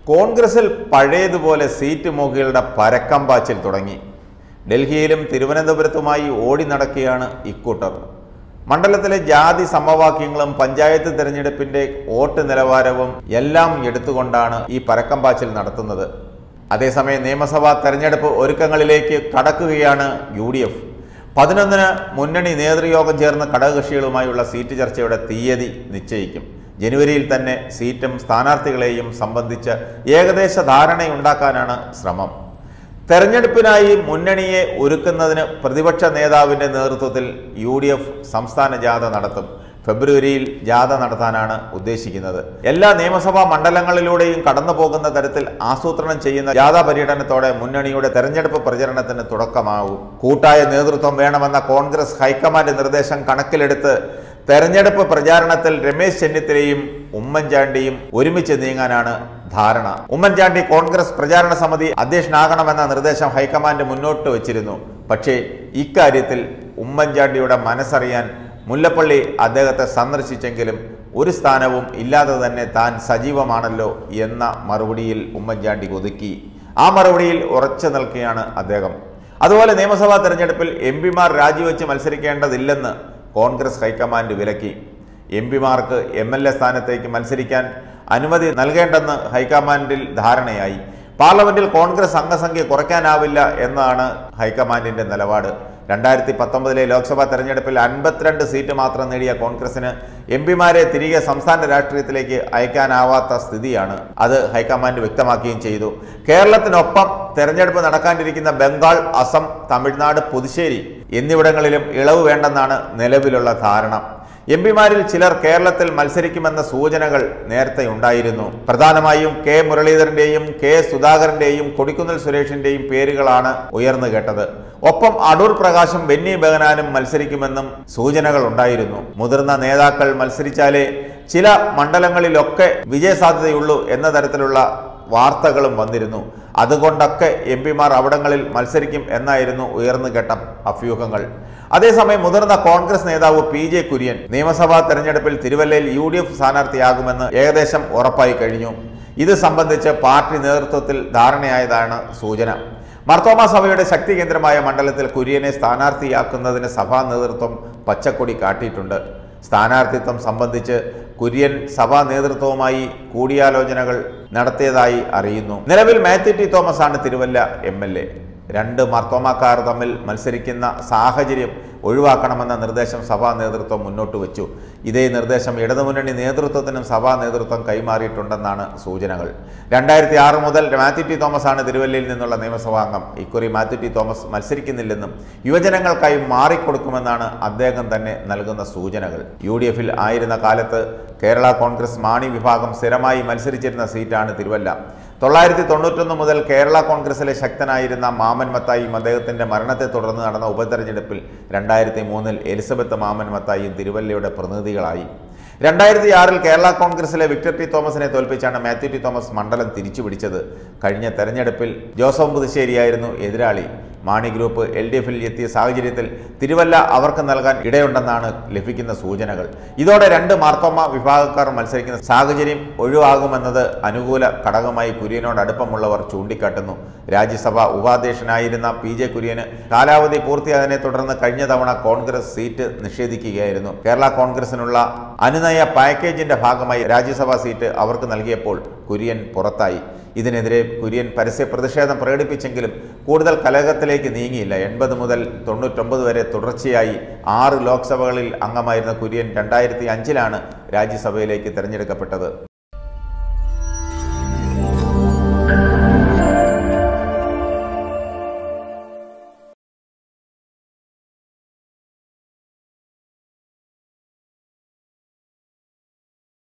കോൺഗ്രസിൽ പഴയതുപോലെ സീറ്റ് മോഹികളുടെ പരക്കം പാച്ചിൽ തുടങ്ങി ഡൽഹിയിലും തിരുവനന്തപുരത്തുമായി ഓടി നടക്കുകയാണ് ഇക്കൂട്ടർ മണ്ഡലത്തിലെ ജാതി സമവാക്യങ്ങളും പഞ്ചായത്ത് തെരഞ്ഞെടുപ്പിന്റെ വോട്ട് നിലവാരവും എല്ലാം എടുത്തുകൊണ്ടാണ് ഈ പരക്കം പാച്ചിൽ നടത്തുന്നത് അതേസമയം നിയമസഭാ തെരഞ്ഞെടുപ്പ് ഒരുക്കങ്ങളിലേക്ക് കടക്കുകയാണ് യു ഡി എഫ് പതിനൊന്നിന് മുന്നണി നേതൃയോഗം ചേർന്ന് ഘടകകക്ഷികളുമായുള്ള സീറ്റ് ചർച്ചയുടെ തീയതി നിശ്ചയിക്കും ജനുവരിയിൽ തന്നെ സീറ്റും സ്ഥാനാർത്ഥികളെയും സംബന്ധിച്ച് ഏകദേശ ധാരണയുണ്ടാക്കാനാണ് ശ്രമം തെരഞ്ഞെടുപ്പിനായി മുന്നണിയെ ഒരുക്കുന്നതിന് പ്രതിപക്ഷ നേതാവിന്റെ നേതൃത്വത്തിൽ യു ഡി എഫ് സംസ്ഥാന ജാഥ നടത്തും ഫെബ്രുവരിയിൽ ജാഥ നടത്താനാണ് ഉദ്ദേശിക്കുന്നത് എല്ലാ നിയമസഭാ മണ്ഡലങ്ങളിലൂടെയും കടന്നു പോകുന്ന തരത്തിൽ ആസൂത്രണം ചെയ്യുന്ന ജാഥ പര്യടനത്തോടെ മുന്നണിയുടെ തെരഞ്ഞെടുപ്പ് പ്രചരണത്തിന് തുടക്കമാവും കൂട്ടായ നേതൃത്വം വേണമെന്ന കോൺഗ്രസ് ഹൈക്കമാൻഡ് നിർദ്ദേശം കണക്കിലെടുത്ത് തെരഞ്ഞെടുപ്പ് പ്രചാരണത്തിൽ രമേശ് ചെന്നിത്തലയും ഉമ്മൻചാണ്ടിയും ഒരുമിച്ച് നീങ്ങാനാണ് ധാരണ ഉമ്മൻചാണ്ടി കോൺഗ്രസ് പ്രചാരണ സമിതി അധ്യക്ഷനാകണമെന്ന നിർദ്ദേശം ഹൈക്കമാൻഡ് മുന്നോട്ട് വച്ചിരുന്നു പക്ഷേ ഇക്കാര്യത്തിൽ ഉമ്മൻചാണ്ടിയുടെ മനസ്സറിയാൻ മുല്ലപ്പള്ളി അദ്ദേഹത്തെ സന്ദർശിച്ചെങ്കിലും ഒരു സ്ഥാനവും ഇല്ലാതെ തന്നെ താൻ സജീവമാണല്ലോ എന്ന മറുപടിയിൽ ഉമ്മൻചാണ്ടി ഒതുക്കി ആ മറുപടിയിൽ ഉറച്ചു നിൽക്കുകയാണ് അദ്ദേഹം അതുപോലെ നിയമസഭാ തെരഞ്ഞെടുപ്പിൽ എം പിമാർ രാജിവെച്ച് മത്സരിക്കേണ്ടതില്ലെന്ന് കോൺഗ്രസ് ഹൈക്കമാൻഡ് വിലക്കി എം പിമാർക്ക് എം എൽ എ സ്ഥാനത്തേക്ക് മത്സരിക്കാൻ അനുമതി നൽകേണ്ടെന്ന് ഹൈക്കമാൻഡിൽ ധാരണയായി പാർലമെന്റിൽ കോൺഗ്രസ് അംഗസംഖ്യ കുറയ്ക്കാനാവില്ല എന്നാണ് ഹൈക്കമാൻഡിന്റെ നിലപാട് രണ്ടായിരത്തി പത്തൊമ്പതിലെ ലോക്സഭാ തെരഞ്ഞെടുപ്പിൽ അൻപത്തിരണ്ട് സീറ്റ് മാത്രം നേടിയ കോൺഗ്രസിന് എം പിമാരെ തിരികെ സംസ്ഥാന രാഷ്ട്രീയത്തിലേക്ക് അയക്കാനാവാത്ത സ്ഥിതിയാണ് അത് ഹൈക്കമാൻഡ് വ്യക്തമാക്കുകയും ചെയ്തു കേരളത്തിനൊപ്പം തെരഞ്ഞെടുപ്പ് നടക്കാനിരിക്കുന്ന ബംഗാൾ അസം തമിഴ്നാട് പുതുശ്ശേരി എന്നിവിടങ്ങളിലും ഇളവ് വേണ്ടെന്നാണ് നിലവിലുള്ള ധാരണ എം പിമാരിൽ ചിലർ കേരളത്തിൽ മത്സരിക്കുമെന്ന സൂചനകൾ നേരത്തെ ഉണ്ടായിരുന്നു പ്രധാനമായും കെ മുരളീധരന്റെയും കെ സുധാകരന്റെയും കൊടിക്കുന്നിൽ സുരേഷിന്റെയും പേരുകളാണ് ഉയർന്നു കേട്ടത് ഒപ്പം അടൂർ പ്രകാശും ബെന്നി ബെഹനാനും മത്സരിക്കുമെന്നും സൂചനകൾ ഉണ്ടായിരുന്നു മുതിർന്ന നേതാക്കൾ മത്സരിച്ചാലേ ചില മണ്ഡലങ്ങളിലൊക്കെ വിജയസാധ്യതയുള്ളൂ എന്ന തരത്തിലുള്ള വാർത്തകളും വന്നിരുന്നു അതുകൊണ്ടൊക്കെ എം പിമാർ അവിടങ്ങളിൽ മത്സരിക്കും എന്നായിരുന്നു ഉയർന്നു കേട്ട അഭ്യൂഹങ്ങൾ അതേസമയം മുതിർന്ന കോൺഗ്രസ് നേതാവ് പി ജെ കുര്യൻ നിയമസഭാ തെരഞ്ഞെടുപ്പിൽ തിരുവല്ലയിൽ യു ഡി എഫ് സ്ഥാനാർത്ഥിയാകുമെന്ന് ഏകദേശം ഉറപ്പായി കഴിഞ്ഞു ഇത് സംബന്ധിച്ച് പാർട്ടി നേതൃത്വത്തിൽ ധാരണയായതാണ് സൂചന മർത്തോമ സഭയുടെ ശക്തി കേന്ദ്രമായ മണ്ഡലത്തിൽ കുര്യനെ സ്ഥാനാർത്ഥിയാക്കുന്നതിന് സഭാ നേതൃത്വം പച്ചക്കൊടി കാട്ടിയിട്ടുണ്ട് സ്ഥാനാർത്ഥിത്വം സംബന്ധിച്ച് കുര്യൻ സഭാ നേതൃത്വവുമായി കൂടിയാലോചനകൾ നടത്തിയതായി അറിയുന്നു നിലവിൽ മാത്യു ടി തോമസ് ആണ് തിരുവല്ല എം എൽ എ രണ്ട് മർത്തോമാക്കാർ തമ്മിൽ മത്സരിക്കുന്ന സാഹചര്യം ഒഴിവാക്കണമെന്ന നിർദ്ദേശം സഭാ നേതൃത്വം മുന്നോട്ട് വെച്ചു ഇതേ നിർദ്ദേശം ഇടതുമുന്നണി നേതൃത്വത്തിനും സഭാ നേതൃത്വം കൈമാറിയിട്ടുണ്ടെന്നാണ് സൂചനകൾ രണ്ടായിരത്തി ആറ് മുതൽ മാത്യു ടി തോമസ് ആണ് തിരുവല്ലയിൽ നിന്നുള്ള നിയമസഭാ അംഗം ഇക്കുറി മാത്യു ടി തോമസ് മത്സരിക്കുന്നില്ലെന്നും യുവജനങ്ങൾക്കായി മാറിക്കൊടുക്കുമെന്നാണ് അദ്ദേഹം തന്നെ നൽകുന്ന സൂചനകൾ യു ഡി എഫിൽ ആയിരുന്ന കാലത്ത് കേരള കോൺഗ്രസ് മാണി വിഭാഗം സ്ഥിരമായി മത്സരിച്ചിരുന്ന സീറ്റാണ് തിരുവല്ല തൊള്ളായിരത്തി തൊണ്ണൂറ്റൊന്ന് മുതൽ കേരള കോൺഗ്രസിലെ ശക്തനായിരുന്ന മാമൻ മത്തായിയും അദ്ദേഹത്തിന്റെ മരണത്തെ തുടർന്ന് നടന്ന ഉപതെരഞ്ഞെടുപ്പിൽ രണ്ടായിരത്തി മൂന്നിൽ എലിസബത്ത് മാമൻ മത്തായിയും തിരുവല്ലയുടെ പ്രതിനിധികളായി രണ്ടായിരത്തി ആറിൽ കേരള കോൺഗ്രസിലെ വിക്ടർ ടി തോമസിനെ തോൽപ്പിച്ചാണ് മാത്യു ടി തോമസ് മണ്ഡലം തിരിച്ചുപിടിച്ചത് കഴിഞ്ഞ തെരഞ്ഞെടുപ്പിൽ ജോസഫ് പുതുശ്ശേരിയായിരുന്നു എതിരാളി മാണി ഗ്രൂപ്പ് എൽ ഡി എഫിൽ എത്തിയ സാഹചര്യത്തിൽ തിരുവല്ല അവർക്ക് നൽകാൻ ഇടയുണ്ടെന്നാണ് ലഭിക്കുന്ന സൂചനകൾ ഇതോടെ രണ്ട് മാർത്തോമ വിഭാഗക്കാർ മത്സരിക്കുന്ന സാഹചര്യം ഒഴിവാകുമെന്നത് അനുകൂല ഘടകമായി കുര്യനോട് അടുപ്പമുള്ളവർ ചൂണ്ടിക്കാട്ടുന്നു രാജ്യസഭ ഉപാധ്യക്ഷനായിരുന്ന പി ജെ കുര്യന് കാലാവധി പൂർത്തിയായതിനെ തുടർന്ന് കഴിഞ്ഞ തവണ കോൺഗ്രസ് സീറ്റ് നിഷേധിക്കുകയായിരുന്നു കേരള കോൺഗ്രസിനുള്ള അനുനയ പാക്കേജിന്റെ ഭാഗമായി രാജ്യസഭാ സീറ്റ് അവർക്ക് നൽകിയപ്പോൾ കുര്യൻ പുറത്തായി ഇതിനെതിരെ കുര്യൻ പരസ്യ പ്രതിഷേധം പ്രകടിപ്പിച്ചെങ്കിലും കൂടുതൽ കലഹത്തിലേക്ക് നീങ്ങിയില്ല എൺപത് മുതൽ തൊണ്ണൂറ്റൊമ്പത് വരെ തുടർച്ചയായി ആറ് ലോക്സഭകളിൽ അംഗമായിരുന്ന കുര്യൻ രണ്ടായിരത്തി അഞ്ചിലാണ് രാജ്യസഭയിലേക്ക് തിരഞ്ഞെടുക്കപ്പെട്ടത്